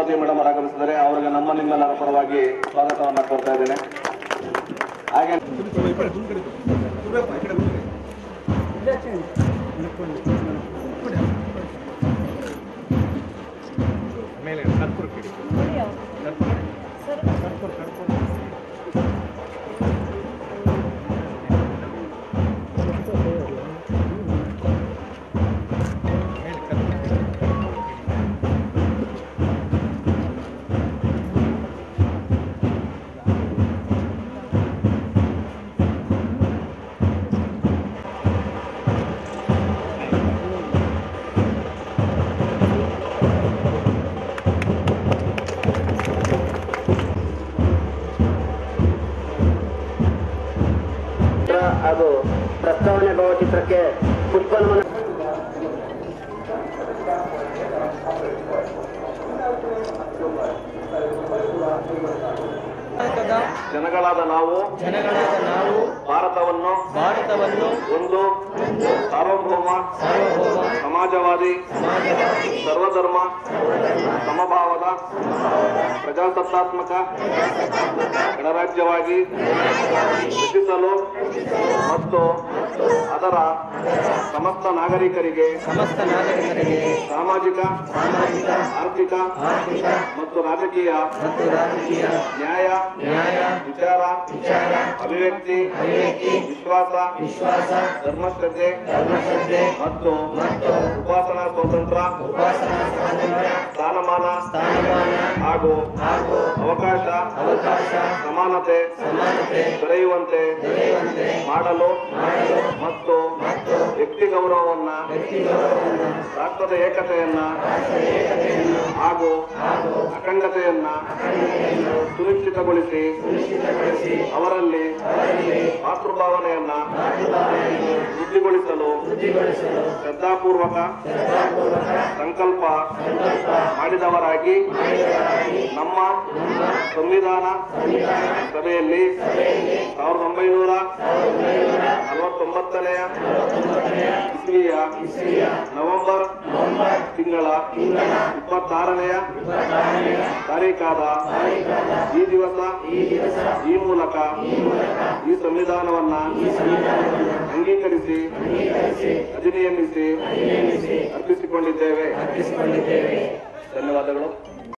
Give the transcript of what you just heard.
Saraswati madam ಅವರು ಆಗಮಿಸಿದರೆ ಅವರಿಗೆ ನಮ್ಮ ನಿಮ್ಮೆಲ್ಲರ ಪರವಾಗಿ ಸ್ವಾಗತವನ್ನು ಕೋರ್ತಾ ಇದ್ದೇನೆ ಹಾಗೆ ಮೇಲೆ ಕರ್ಪೂರ ಕಿಡಿ ಕರ್ಪೂರ ಕರ್ಪೂರ ಮೇಲೆ ಕರ್ಪೂರ ಕಿಡಿ. ಹಾಗೂ ಪ್ರಸ್ತಾವನೆ ಭಾವಚಿತ್ರಕ್ಕೆ ಪುಷ್ಪನಮನ ಜನಗಳಾದ ನಾವು ಜನಗಳಾದ ನಾವು ಭಾರತವನ್ನು ಭಾರತವನ್ನು ಒಂದು ಸಾರ್ವಭೌಮ ಸಾರ್ವಭೌಮ ಸಮಾಜವಾದಿ ಸಮಾಜವಾದಿ ಸರ್ವಧರ್ಮ ಸಮಭಾವದ ಪ್ರಜಾಸತ್ತಾತ್ಮಕ ಗಣರಾಜ್ಯವಾಗಿ ರಚಿಸಲು ಮತ್ತು ಅದರ ಸಮಸ್ತ ನಾಗರಿಕರಿಗೆ ಸಮಸ್ತ ನಾಗರಿಕರಿಗೆ ಸಾಮಾಜಿಕ ಸಾಮಾಜಿಕ ಆರ್ಥಿಕ ಆರ್ಥಿಕ ಮತ್ತು ರಾಜಕೀಯ ಮತ್ತು ರಾಜಕೀಯ ನ್ಯಾಯ ನ್ಯಾಯ ವಿಚಾರ ವಿಚಾರ ಅಭಿವ್ಯಕ್ತಿ ಅಭಿವ್ಯಕ್ತಿ ವಿಶ್ವಾಸ ವಿಶ್ವಾಸ ಧರ್ಮಶ್ರದ್ಧೆ ಧರ್ಮಶ್ರದ್ಧೆ ಮತ್ತು ಮತ್ತು ಉಪಾಸನಾ ಸ್ವಾತಂತ್ರ್ಯ ಉಪಾಸನಾ ಸ್ವಾತಂತ್ರ್ಯ ಸ್ಥಾನಮಾನ ಸ್ಥಾನಮಾನ ಹಾಗೂ ಹಾಗೂ ಅವಕಾಶ ಅವಕಾಶ ಸಮಾನತೆ ಸಮಾನತೆ ದೊರೆಯುವಂತೆ ದೊರೆಯುವಂತೆ ಮಾಡಲು ಮಾಡಲು ಮತ್ತು ಮತ್ತು ವ್ಯಕ್ತಿ ಗೌರವವನ್ನ ವ್ಯಕ್ತಿ ಗೌರವವನ್ನು ರಾಷ್ಟ್ರದ ಏಕತೆಯನ್ನ ರಾಷ್ಟ್ರದ ಏಕತೆಯನ್ನು ಹಾಗೂ ಹಾಗೂ ಅಖಂಡತೆಯನ್ನ ಅಖಂಡತೆಯನ್ನು ಸುನಿಶ್ಚಿತಗೊಳಿಸಿ ಸುನಿಶ್ಚಿತಗೊಳಿಸಿ ಅವರಲ್ಲಿ ಅವರಲ್ಲಿ ಮಾತೃಭಾವನೆಯನ್ನ ಮಾತೃಭಾವನೆಯನ್ನು ವೃದ್ಧಿಗೊಳಿಸಲು ವೃದ್ಧಿಗೊಳಿಸಲು ಶ್ರದ್ಧಾಪೂರ್ವಕ ಶ್ರದ್ಧಾಪೂರ್ವಕ ಸಂಕಲ್ಪ ಸಂಕಲ್ಪ ಮಾಡಿದವರಾಗಿ ಮಾಡಿದವರಾಗಿ ನಮ್ಮ ನಮ್ಮ ಸಂವಿಧಾನ ಸಂವಿಧಾನ ಸಭೆಯಲ್ಲಿ ಸಭೆಯಲ್ಲಿ ಸಾವಿರದ ಒಂಬೈನೂರ ಸಾವಿರದ ಒಂಬೈನೂರ ನಲವತ್ತೊಂಬತ್ತನೆಯ ನಲವತ್ತೊಂಬತ್ತನೆಯ ಇಸ್ವಿಯ ಇಸ್ವಿಯ ನವೆಂಬರ್ ನವೆಂಬರ್ ತಿಂಗಳ ತಿಂಗಳ ಇಪ್ಪತ್ತಾರನೆಯ ಇಪ್ಪತ್ತಾರನೆಯ ತಾರೀಕಾದ ತಾರೀಖಾದ ಈ ದಿವಸ ಈ ದಿವಸ ಈ ಮೂಲಕ ಈ ಮೂಲಕ ಈ ಸಂವಿಧಾನವನ್ನ ಈ ಸಂವಿಧಾನವನ್ನು ಅಂಗೀಕರಿಸಿ ಅಂಗೀಕರಿಸಿ ಅಧಿನಿಯಮಿಸಿ ನೇಮಿಸಿ ಅರ್ಪಿಸಿಕೊಂಡಿದ್ದೇವೆ ಅರ್ಪಿಸಿಕೊಂಡಿದ್ದೇವೆ ಧನ್ಯವಾದಗಳು